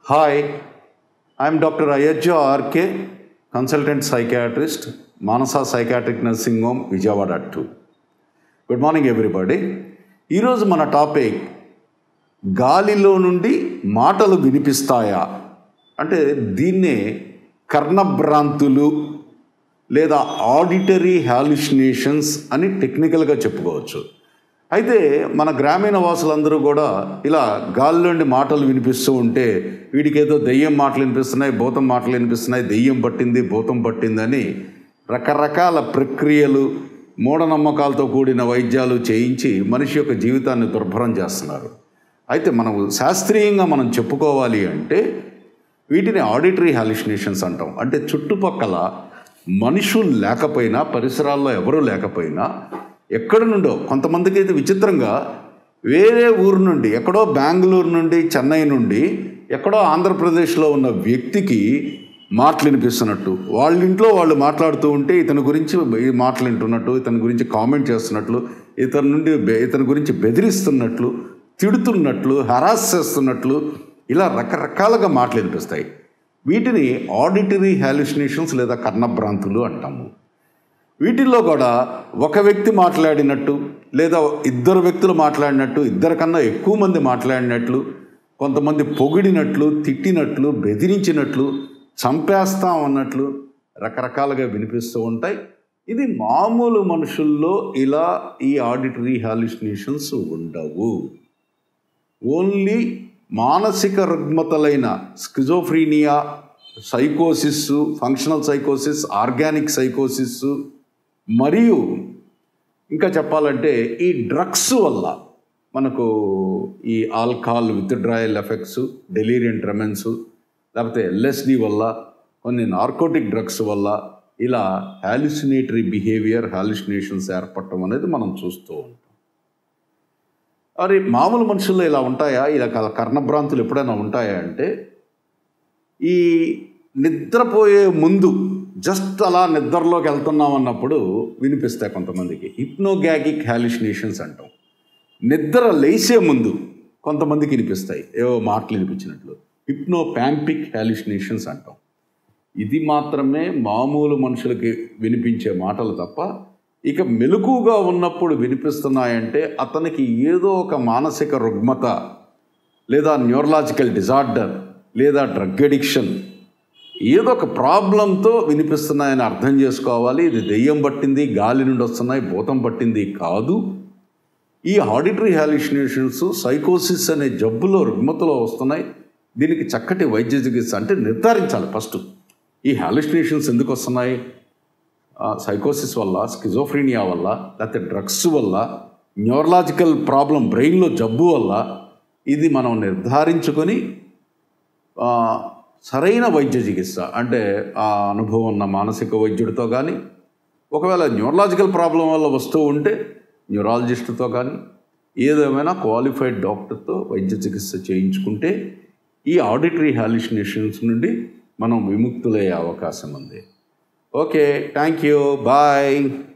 hi I'm doctor Ayodhya R K consultant psychiatrist Manasa psychiatric nursing home Vijayawada to good morning everybody ఈరోజు మన topic గాలిలో నుండి మాటలు వినిపిస్తాయా అంటే దీన్నే కర్ణభ్రాంతులు లేదా ఆడిటరీ హాలుసినేషన్స్ అని టెక్నికల్గా చెప్పుకోవచ్చు అయితే మన గ్రామీణ వాసులందరూ కూడా ఇలా గాలిలోండి మాటలు వినిపిస్తూ ఉంటే వీడికి ఏదో దెయ్యం మాటలు వినిపిస్తున్నాయి భూతం మాటలు వినిపిస్తున్నాయి దెయ్యం పట్టింది భూతం పట్టిందని రకరకాల ప్రక్రియలు మూఢనమ్మకాలతో కూడిన వైద్యాలు చేయించి మనిషి యొక్క జీవితాన్ని దుర్భరం చేస్తున్నారు అయితే మనం శాస్త్రీయంగా మనం చెప్పుకోవాలి అంటే వీటిని ఆడిటరీ హాలిసినేషన్స్ అంటాం అంటే చుట్టుపక్కల మనుషులు లేకపోయినా పరిసరాల్లో ఎవరూ లేకపోయినా ఎక్కడి నుండో కొంతమందికి అయితే విచిత్రంగా వేరే ఊరు నుండి ఎక్కడో బెంగళూరు నుండి చెన్నై నుండి ఎక్కడో ఆంధ్రప్రదేశ్లో ఉన్న వ్యక్తికి మాటలు వినిపిస్తున్నట్టు వాళ్ళ ఇంట్లో వాళ్ళు మాట్లాడుతూ ఉంటే ఇతని గురించి ఈ మాటలు వింటున్నట్టు ఇతని గురించి కామెంట్ చేస్తున్నట్లు ఇతని నుండి బె- ఇతని గురించి బెదిరిస్తున్నట్లు తిడుతున్నట్లు హరాస్ చేస్తున్నట్లు ఇలా రకరకాలుగా మాటలు వినిపిస్తాయి వీటిని ఆడిటరీ హాలిసినేషన్స్ లేదా కర్ణభ్రాంతులు అంటాము వీటిల్లో కూడా ఒక వ్యక్తి మాట్లాడినట్టు లేదా ఇద్దరు వ్యక్తులు మాట్లాడినట్టు ఇద్దరు కన్నా ఎక్కువ మంది మాట్లాడినట్లు కొంతమంది పొగిడినట్లు తిట్టినట్లు బెదిరించినట్లు చంపేస్తాం అన్నట్లు రకరకాలుగా వినిపిస్తూ ఉంటాయి ఇది మామూలు మనుషుల్లో ఇలా ఈ ఆడిటరీ హాలిసినేషన్స్ ఉండవు ఓన్లీ మానసిక రుగ్మతలైన స్కిజోఫ్రీనియా సైకోసిస్ ఫంక్షనల్ సైకోసిస్ ఆర్గానిక్ సైకోసిస్ మరియు ఇంకా చెప్పాలంటే ఈ డ్రగ్స్ వల్ల మనకు ఈ ఆల్కహాల్ విత్డ్రాయల్ ఎఫెక్ట్స్ డెలీరియం ట్రెమెన్స్ లేకపోతే ఎల్ఎస్డి వల్ల కొన్ని నార్కోటిక్ డ్రగ్స్ వల్ల ఇలా హాలిసినేటరీ బిహేవియర్ హాలిసినేషన్స్ ఏర్పడటం అనేది మనం చూస్తూ ఉంటాం మరి మామూలు మనుషుల్లో ఇలా ఉంటాయా ఇలా క- కర్ణభ్రాంతులు ఎప్పుడైనా ఉంటాయా అంటే ఈ నిద్రపోయే ముందు జస్ట్ అలా నిద్రలోకి వెళ్తున్నాం అన్నప్పుడు వినిపిస్తాయి కొంతమందికి హిప్నోగ్యాగిక్ హాలిసినేషన్స్ అంటాం నిద్ర లేచే ముందు కొంతమందికి వినిపిస్తాయి ఏవో మాటలు వినిపించినట్లు హిప్నో ప్యాంపిక్ హాలిసినేషన్స్ అంటాం ఇది మాత్రమే మామూలు మనుషులకి వినిపించే మాటలు తప్ప ఇక మెలకుగా ఉన్నప్పుడు వినిపిస్తున్నాయంటే అతనికి ఏదో ఒక మానసిక రుగ్మత లేదా న్యూరలాజికల్ డిజార్డర్ లేదా డ్రగ్ అడిక్షన్ ఏదో ఒక ప్రాబ్లంతో వినిపిస్తున్నాయని అర్థం చేసుకోవాలి ఇది దెయ్యం పట్టింది గాలి నుండి వస్తున్నాయి భూతం పట్టింది కాదు ఈ ఆడిటరీ హాలిసినేషన్స్ సైకోసిస్ అనే జబ్బులో రుగ్మతలో వస్తున్నాయి దీనికి చక్కటి వైద్య చికిత్స అంటే నిర్ధారించాలి ఫస్ట్ ఈ హాలిసినేషన్స్ ఎందుకు వస్తున్నాయి సైకోసిస్ వల్ల స్కిజోఫ్రీనియా వల్ల లేకపోతే డ్రగ్స్ వల్ల న్యూరలాజికల్ ప్రాబ్లం బ్రెయిన్లో జబ్బు వల్ల ఇది మనం నిర్ధారించుకొని ఆ, సరైన వైద్య చికిత్స అంటే ఆ అనుభవం ఉన్న మానసిక వైద్యుడితో కానీ ఒకవేళ న్యూరలాజికల్ ప్రాబ్లం వల్ల వస్తూ ఉంటే న్యూరాలజిస్ట్తో కానీ ఏదేమైనా క్వాలిఫైడ్ డాక్టర్తో వైద్య చికిత్స చేయించుకుంటే ఈ ఆడిటరీ హాలిసినేషన్స్ నుండి మనం విముక్తులయ్యే అవకాశం ఉంది ఓకే థ్యాంక్ యూ బాయ్